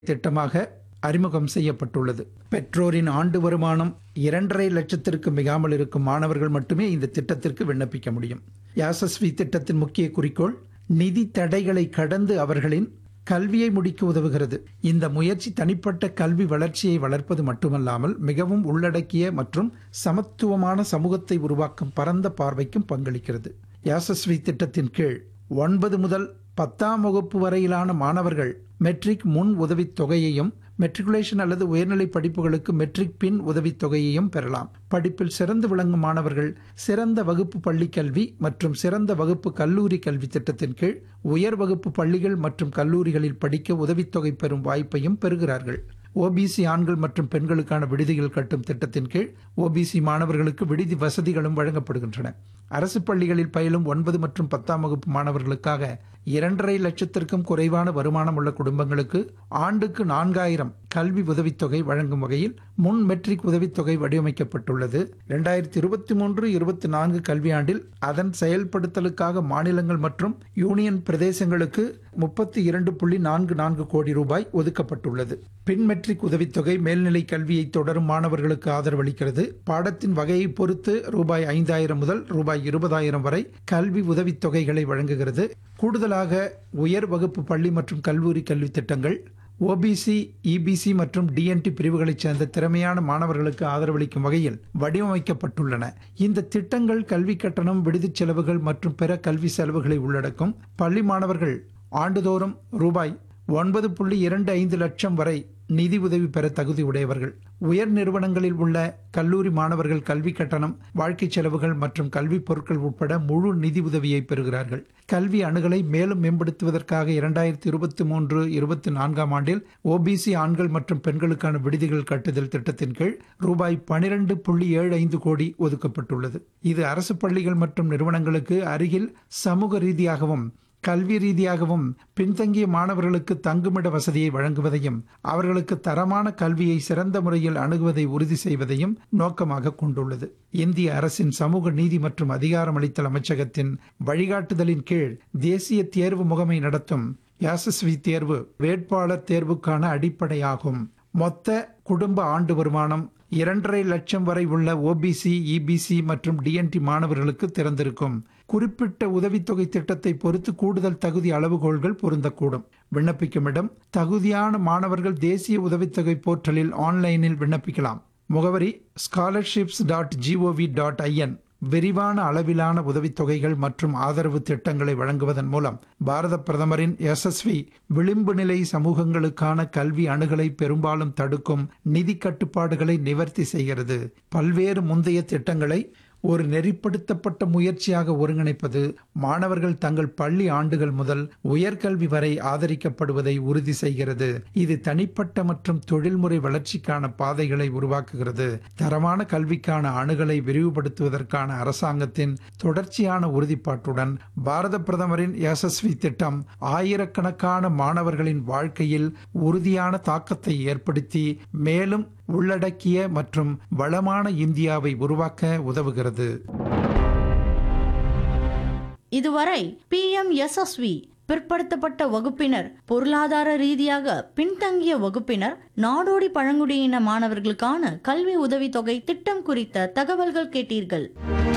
திட்டமாக அறிமுகம் செய்யப்பட்டுள்ளது பெற்றோரின் ஆண்டு வருமானம் இரண்டரை லட்சத்திற்கு மிகாமல் இருக்கும் மாணவர்கள் மட்டுமே இந்த திட்டத்திற்கு விண்ணப்பிக்க முடியும் யாசஸ்வி திட்டத்தின் முக்கிய குறிக்கோள் நிதி தடைகளை கடந்து அவர்களின் கல்வியை முடிக்க உதவுகிறது இந்த முயற்சி தனிப்பட்ட கல்வி வளர்ச்சியை வளர்ப்பது மட்டுமல்லாமல் மிகவும் உள்ளடக்கிய மற்றும் சமத்துவமான சமூகத்தை உருவாக்கும் பரந்த பார்வைக்கும் பங்களிக்கிறது யாசஸ்வி திட்டத்தின் கீழ் ஒன்பது முதல் பத்தாம் வகுப்பு வரையிலான மாணவர்கள் மெட்ரிக் முன் உதவித் தொகையையும் மெட்ரிகுலேஷன் அல்லது உயர்நிலை படிப்புகளுக்கு மெட்ரிக் பின் உதவித் தொகையையும் பெறலாம் படிப்பில் சிறந்து விளங்கும் மாணவர்கள் சிறந்த வகுப்பு பள்ளி கல்வி மற்றும் சிறந்த வகுப்பு கல்லூரி கல்வி திட்டத்தின் கீழ் உயர் வகுப்பு பள்ளிகள் மற்றும் கல்லூரிகளில் படிக்க உதவித்தொகை பெறும் வாய்ப்பையும் பெறுகிறார்கள் ஓபிசி ஆண்கள் மற்றும் பெண்களுக்கான விடுதிகள் கட்டும் திட்டத்தின் கீழ் ஓபிசி மாணவர்களுக்கு விடுதி வசதிகளும் வழங்கப்படுகின்றன அரசு பள்ளிகளில் பயிலும் ஒன்பது மற்றும் பத்தாம் வகுப்பு மாணவர்களுக்காக இரண்டரை லட்சத்திற்கும் குறைவான வருமானம் உள்ள குடும்பங்களுக்கு ஆண்டுக்கு நான்காயிரம் கல்வி உதவித்தொகை வழங்கும் வகையில் முன் மெட்ரிக் உதவித்தொகை வடிவமைக்கப்பட்டுள்ளது இரண்டாயிரத்தி இருபத்தி மூன்று இருபத்தி நான்கு கல்வியாண்டில் அதன் செயல்படுத்தலுக்காக மாநிலங்கள் மற்றும் யூனியன் பிரதேசங்களுக்கு முப்பத்தி இரண்டு புள்ளி நான்கு நான்கு கோடி ரூபாய் ஒதுக்கப்பட்டுள்ளது பின் மெட்ரிக் உதவித்தொகை மேல்நிலை கல்வியை தொடரும் மாணவர்களுக்கு ஆதரவளிக்கிறது பாடத்தின் வகையை பொறுத்து ரூபாய் ஐந்தாயிரம் முதல் ரூபாய் இருபதாயிரம் வரை கல்வி உதவித்தொகைகளை வழங்குகிறது கூடுதலாக உயர் வகுப்பு பள்ளி மற்றும் கல்லூரி கல்வி திட்டங்கள் ஓபிசி இபிசி மற்றும் டிஎன்டி பிரிவுகளைச் சேர்ந்த திறமையான மாணவர்களுக்கு ஆதரவளிக்கும் வகையில் வடிவமைக்கப்பட்டுள்ளன இந்த திட்டங்கள் கல்வி கட்டணம் விடுதிச் செலவுகள் மற்றும் பிற கல்வி செலவுகளை உள்ளடக்கும் பள்ளி மாணவர்கள் ஆண்டுதோறும் ரூபாய் ஒன்பது புள்ளி இரண்டு ஐந்து லட்சம் வரை நிதி உதவி பெற தகுதி உடையவர்கள் உயர் நிறுவனங்களில் உள்ள கல்லூரி மாணவர்கள் கல்வி கட்டணம் வாழ்க்கை செலவுகள் மற்றும் கல்வி பொருட்கள் உட்பட முழு நிதி உதவியை பெறுகிறார்கள் கல்வி அணுகலை மேலும் மேம்படுத்துவதற்காக இரண்டாயிரத்தி இருபத்தி மூன்று இருபத்தி நான்காம் ஆண்டில் ஓபிசி ஆண்கள் மற்றும் பெண்களுக்கான விடுதிகள் கட்டுதல் திட்டத்தின் கீழ் ரூபாய் பனிரெண்டு புள்ளி ஏழு ஐந்து கோடி ஒதுக்கப்பட்டுள்ளது இது அரசு பள்ளிகள் மற்றும் நிறுவனங்களுக்கு அருகில் சமூக ரீதியாகவும் கல்வி ரீதியாகவும் பின்தங்கிய மாணவர்களுக்கு தங்குமிட வசதியை வழங்குவதையும் அவர்களுக்கு தரமான கல்வியை சிறந்த முறையில் அணுகுவதை உறுதி செய்வதையும் நோக்கமாக கொண்டுள்ளது இந்திய அரசின் சமூக நீதி மற்றும் அதிகாரமளித்தல் அமைச்சகத்தின் வழிகாட்டுதலின் கீழ் தேசிய தேர்வு முகமை நடத்தும் யாசஸ்வி தேர்வு வேட்பாளர் தேர்வுக்கான அடிப்படையாகும் மொத்த குடும்ப ஆண்டு வருமானம் இரண்டரை லட்சம் வரை உள்ள ஓபிசி இபிசி மற்றும் டிஎன்டி மாணவர்களுக்கு திறந்திருக்கும் குறிப்பிட்ட உதவித்தொகை திட்டத்தை பொறுத்து கூடுதல் தகுதி அளவுகோல்கள் பொருந்தக்கூடும் விண்ணப்பிக்கும் இடம் தகுதியான மாணவர்கள் தேசிய உதவித்தொகை போர்ட்டலில் ஆன்லைனில் விண்ணப்பிக்கலாம் முகவரி scholarships dot GOV dot IN விரிவான அளவிலான உதவித்தொகைகள் மற்றும் ஆதரவு திட்டங்களை வழங்குவதன் மூலம் பாரத பிரதமரின் எஸ்எஸ்வி விளிம்பு நிலை சமூகங்களுக்கான கல்வி அணுகலை பெரும்பாலும் தடுக்கும் நிதி கட்டுப்பாடுகளை நிவர்த்தி செய்கிறது பல்வேறு முந்தைய திட்டங்களை ஒரு நெறிப்படுத்தப்பட்ட முயற்சியாக ஒருங்கிணைப்பது மாணவர்கள் தங்கள் பள்ளி ஆண்டுகள் முதல் உயர்கல்வி வரை ஆதரிக்கப்படுவதை உறுதி செய்கிறது இது தனிப்பட்ட மற்றும் தொழில்முறை வளர்ச்சிக்கான பாதைகளை உருவாக்குகிறது தரமான கல்விக்கான அணுகலை விரிவுபடுத்துவதற்கான அரசாங்கத்தின் தொடர்ச்சியான உறுதிப்பாட்டுடன் பாரத பிரதமரின் யசஸ்வி திட்டம் ஆயிரக்கணக்கான மாணவர்களின் வாழ்க்கையில் உறுதியான தாக்கத்தை ஏற்படுத்தி மேலும் உள்ளடக்கிய மற்றும் வளமான இந்தியாவை உருவாக்க உதவுகிறது இதுவரை பிஎம் எஸ்எஸ்வி பிற்படுத்தப்பட்ட வகுப்பினர் பொருளாதார ரீதியாக பின்தங்கிய வகுப்பினர் நாடோடி பழங்குடியின மாணவர்களுக்கான கல்வி உதவித்தொகை திட்டம் குறித்த தகவல்கள் கேட்டீர்கள்